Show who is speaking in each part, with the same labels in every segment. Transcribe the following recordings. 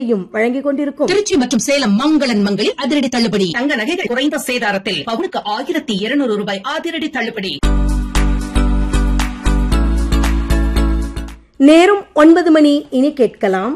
Speaker 1: யும் வழங்கிக் கொண்டிருக்கும்
Speaker 2: திருச்சி மற்றும் சேலம் மங்களன் மங்களில் அதிரடி தள்ளுபடி
Speaker 3: தங்க நகைகள் குறைந்த சேதாரத்தில் பவுனுக்கு ஆயிரத்தி இருநூறு ரூபாய் அதிரடி தள்ளுபடி
Speaker 1: நேரம் ஒன்பது மணி இனி கேட்கலாம்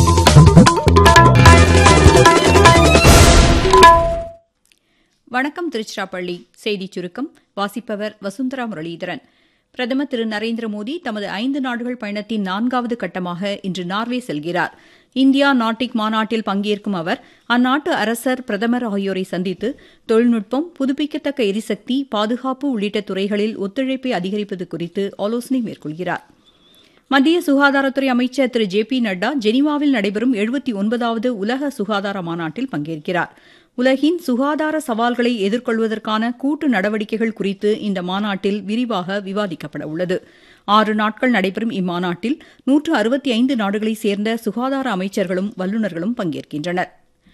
Speaker 4: வணக்கம் திருச்சிராப்பள்ளி செய்திச் சுருக்கம் வாசிப்பவர் வசுந்தரா முரளிதரன் பிரதமர் திரு நரேந்திர மோடி தமது ஐந்து நாடுகள் பயணத்தின் நான்காவது கட்டமாக இன்று நார்வே செல்கிறார் இந்தியா நாட்டிக் மாநாட்டில் பங்கேற்கும் அவர் அந்நாட்டு அரசர் பிரதமர் ஆகியோரை சந்தித்து தொழில்நுட்பம் புதுப்பிக்கத்தக்க எரிசக்தி பாதுகாப்பு உள்ளிட்ட துறைகளில் ஒத்துழைப்பை அதிகரிப்பது குறித்து ஆலோசனை மேற்கொள்கிறார் மத்திய சுகாதாரத்துறை அமைச்சர் திரு ஜே பி நட்டா ஜெனீவாவில் நடைபெறும் எழுபத்தி ஒன்பதாவது உலக சுகாதார மாநாட்டில் பங்கேற்கிறார் உலகின் சுகாதார சவால்களை எதிர்கொள்வதற்கான கூட்டு நடவடிக்கைகள் குறித்து இந்த மாநாட்டில் விரிவாக விவாதிக்கப்பட உள்ளது ஆறு நாட்கள் நடைபெறும் இம்மாநாட்டில் நூற்று அறுபத்தி ஐந்து நாடுகளைச் சேர்ந்த சுகாதார அமைச்சர்களும் வல்லுநர்களும் பங்கேற்கின்றனர்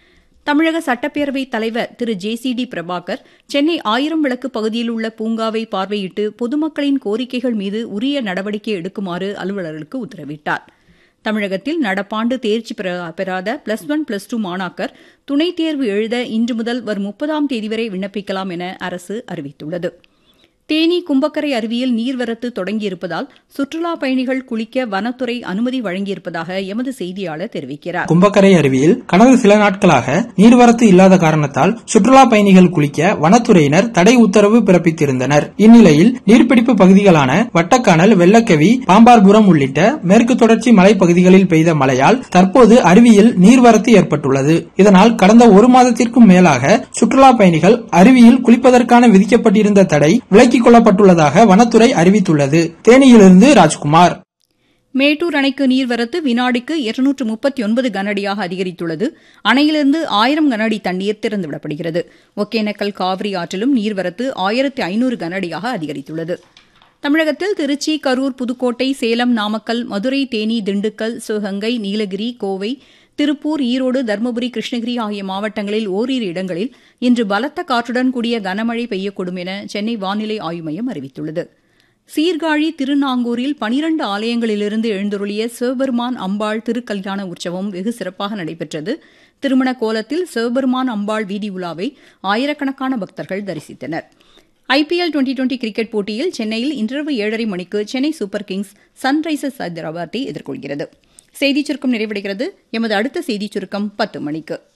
Speaker 4: தமிழக சட்டப்பேரவைத் தலைவர் திரு J C D Prabhakar Chennai ஆயிரம் விளக்கு பகுதியில் உள்ள பூங்காவை பார்வையிட்டு பொதுமக்களின் கோரிக்கைகள் மீது உரிய நடவடிக்கை எடுக்குமாறு அலுவலர்களுக்கு உத்தரவிட்டார் தமிழகத்தில் நடப்பாண்டு தேர்ச்சி பெறாத பிளஸ் ஒன் பிளஸ் டூ மாணாக்கர் துணைத் தேர்வு எழுத இன்று முதல் வரும் முப்பதாம் தேதி வரை விண்ணப்பிக்கலாம் என அரசு அறிவித்துள்ளது தேனி கும்பக்கரை அருவியில் நீர்வரத்து தொடங்கியிருப்பதால் சுற்றுலா பயணிகள் குளிக்க வனத்துறை அனுமதி வழங்கியிருப்பதாக எமது செய்தியாளர் தெரிவிக்கிறார்
Speaker 5: கும்பக்கரை அருவியில் கடந்த சில நாட்களாக நீர்வரத்து இல்லாத காரணத்தால் சுற்றுலா பயணிகள் குளிக்க வனத்துறையினர் தடை உத்தரவு பிறப்பித்திருந்தனர் இந்நிலையில் நீர்பிடிப்பு பகுதிகளான வட்டக்கானல் வெள்ளக்கவி பாம்பார்புரம் உள்ளிட்ட மேற்கு தொடர்ச்சி மலைப்பகுதிகளில் பெய்த மழையால் தற்போது அருவியில் நீர்வரத்து ஏற்பட்டுள்ளது இதனால் கடந்த ஒரு மாதத்திற்கும் மேலாக சுற்றுலா பயணிகள் அருவியில் குளிப்பதற்கான விதிக்கப்பட்டிருந்த தடை விலக்கிக் கொள்ளப்பட்டுள்ளதாக வனத்துறை அறிவித்துள்ளது தேனியிலிருந்து ராஜ்குமார்
Speaker 4: மேட்டூர் அணைக்கு நீர்வரத்து வினாடிக்கு இருநூற்று முப்பத்தி ஒன்பது கனஅடியாக அதிகரித்துள்ளது அணையிலிருந்து ஆயிரம் கனஅடி தண்ணீர் திறந்துவிடப்படுகிறது ஒகேனக்கல் காவிரி ஆற்றிலும் நீர்வரத்து ஆயிரத்து ஐநூறு கனஅடியாக அதிகரித்துள்ளது தமிழகத்தில் திருச்சி கரூர் புதுக்கோட்டை சேலம் நாமக்கல் மதுரை தேனி திண்டுக்கல் சிவகங்கை நீலகிரி கோவை திருப்பூர் ஈரோடு தருமபுரி கிருஷ்ணகிரி ஆகிய மாவட்டங்களில் ஓரிரு இடங்களில் இன்று பலத்த காற்றுடன் கூடிய கனமழை பெய்யக்கூடும் என சென்னை வானிலை ஆய்வு மையம் அறிவித்துள்ளது சீர்காழி திருநாங்கூரில் பனிரண்டு ஆலயங்களிலிருந்து எழுந்தருளிய சிவபெருமான் அம்பாள் திருக்கல்யாண உற்சவம் வெகு சிறப்பாக நடைபெற்றது திருமண கோலத்தில் சிவபெருமான் அம்பாள் வீதி உலாவை ஆயிரக்கணக்கான பக்தர்கள் தரிசித்தனர் ஐபிஎல் டுவெண்டி டுவெண்டி கிரிக்கெட் போட்டியில் சென்னையில் இன்றிரவு ஏழரை மணிக்கு சென்னை சூப்பர் கிங்ஸ் சன்ரைசர்ஸ் ஹைதராபாத்தை எதிர்கொள்கிறது செய்திச் சுருக்கம் நிறைவடைகிறது எமது அடுத்த செய்திச் சுருக்கம் பத்து மணிக்கு